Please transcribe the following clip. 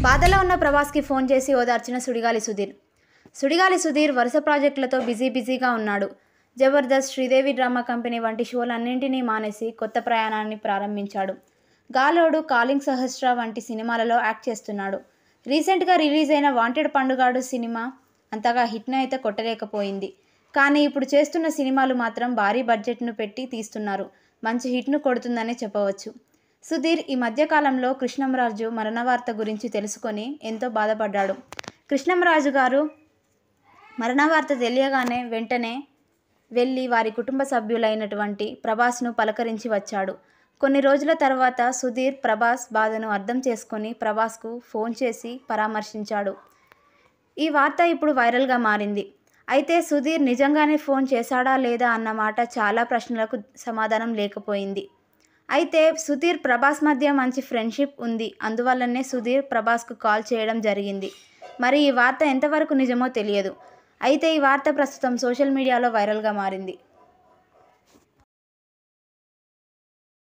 బాధలో ఉన్న ప్రభాస్కి ఫోన్ చేసి ఓదార్చిన సుడిగాలి సుధీర్ సుడిగాలి సుధీర్ వరుస ప్రాజెక్టులతో బిజీ బిజీగా ఉన్నాడు జబర్దస్త్ శ్రీదేవి డ్రామా కంపెనీ వంటి షోలన్నింటినీ మానేసి కొత్త ప్రయాణాన్ని ప్రారంభించాడు గాలోడు కాలింగ్ సహస్ర వంటి సినిమాలలో యాక్ట్ చేస్తున్నాడు రీసెంట్గా రిలీజ్ అయిన వాంటెడ్ పండుగాడు సినిమా అంతగా హిట్ను అయితే కొట్టలేకపోయింది కానీ ఇప్పుడు చేస్తున్న సినిమాలు మాత్రం భారీ బడ్జెట్ను పెట్టి తీస్తున్నారు మంచి హిట్ను కొడుతుందనే చెప్పవచ్చు సుధీర్ ఈ మధ్యకాలంలో కృష్ణంరాజు మరణ వార్త గురించి తెలుసుకొని ఎంతో బాధపడ్డాడు కృష్ణంరాజు గారు మరణ వార్త తెలియగానే వెంటనే వెళ్ళి వారి కుటుంబ సభ్యులైనటువంటి ప్రభాస్ను పలకరించి వచ్చాడు కొన్ని రోజుల తర్వాత సుధీర్ ప్రభాస్ బాధను అర్థం చేసుకొని ప్రభాస్కు ఫోన్ చేసి పరామర్శించాడు ఈ వార్త ఇప్పుడు వైరల్గా మారింది అయితే సుధీర్ నిజంగానే ఫోన్ చేశాడా లేదా అన్న మాట చాలా ప్రశ్నలకు సమాధానం లేకపోయింది అయితే సుధీర్ ప్రభాస్ మధ్య మంచి ఫ్రెండ్షిప్ ఉంది అందువల్లనే సుధీర్ ప్రభాస్కు కాల్ చేయడం జరిగింది మరి ఈ వార్త ఎంతవరకు నిజమో తెలియదు అయితే ఈ వార్త ప్రస్తుతం సోషల్ మీడియాలో వైరల్గా మారింది